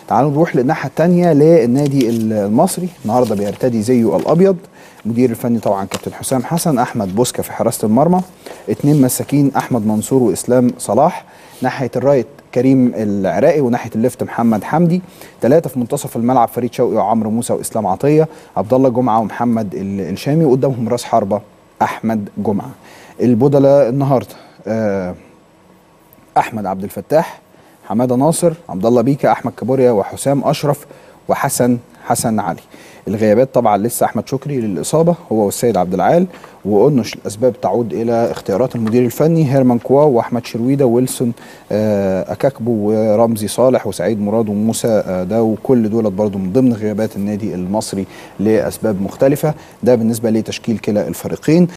تعالوا نروح للناحيه الثانيه للنادي المصري النهارده بيرتدي زيه الابيض المدير الفني طبعا كابتن حسام حسن احمد بوسكا في حراسه المرمى اثنين مساكين احمد منصور واسلام صلاح ناحيه الرايت كريم العراقي وناحيه الليفت محمد حمدي ثلاثه في منتصف الملعب فريد شوقي وعمرو موسى واسلام عطيه عبد الله جمعه ومحمد الشامي وقدامهم راس حربه احمد جمعه البدلاء النهارده آه احمد عبد الفتاح حماده ناصر عبد الله بيكا احمد كابوريا وحسام اشرف وحسن حسن علي الغيابات طبعا لسه احمد شكري للاصابه هو والسيد عبد العال وقلنا الاسباب تعود الى اختيارات المدير الفني هيرمان كواو واحمد شرويده ويلسون اكاكبو ورمزي صالح وسعيد مراد وموسى ده وكل دولت برضو من ضمن غيابات النادي المصري لاسباب مختلفه ده بالنسبه لتشكيل كلا الفريقين